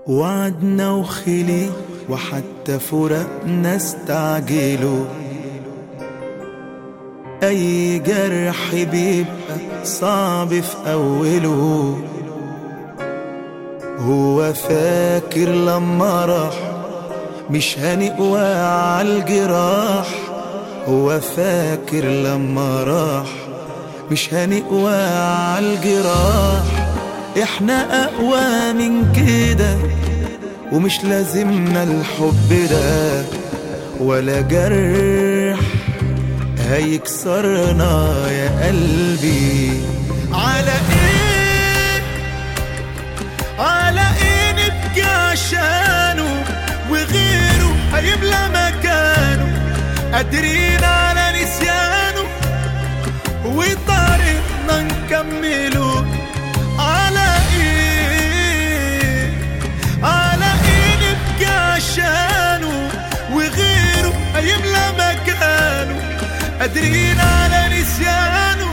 وعدنا وخلي وحتى فرقنا استعجلوا أي جرح بيبقى صعب في أوله هو فاكر لما راح مش هنقوى عالجراح هو فاكر لما راح مش هنقوى عالجراح احنا اقوى من كده ومش لازمنا الحب ده ولا جرح هيكسرنا يا قلبي على ايه على ايه نبكي عشانه وغيره هيملى مكانه قادرين على نسيانه وطريقنا نكمله على ايه على ايه نبكي عشانه وغيره هيملى مكانه قادرين على نسيانه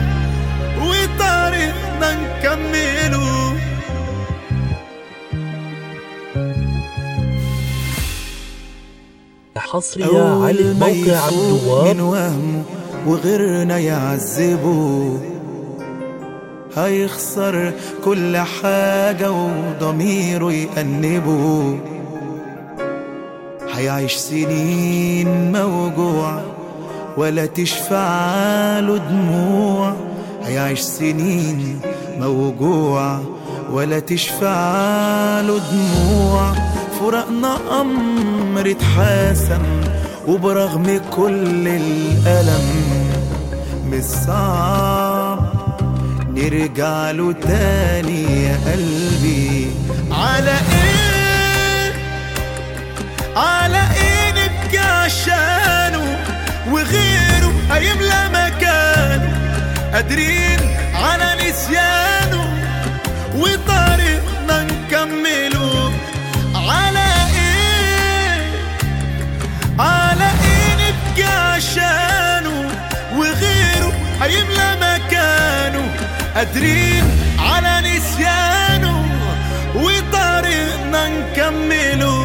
وطريقنا نكمله حصرية على أول ما الموقع عبد يفوق من الوهاب وهمه وغيرنا يعذبه هيخسر كل حاجة وضميره يأنبه هيعيش سنين موجوع ولا تشفع له دموع هيعيش سنين موجوع ولا تشفع له دموع فراقنا أمر اتحاسم وبرغم كل الألم مش صعب نرجع له تاني يا قلبي على ايه على ايه نبكي عشانه وغيره هيملى مكانه قادرين على نسيانه وطريقنا نكمله على ايه على ايه نبكي عشانه وغيره هيملى مكانه قادرين على نسيانه وطريقنا نكمله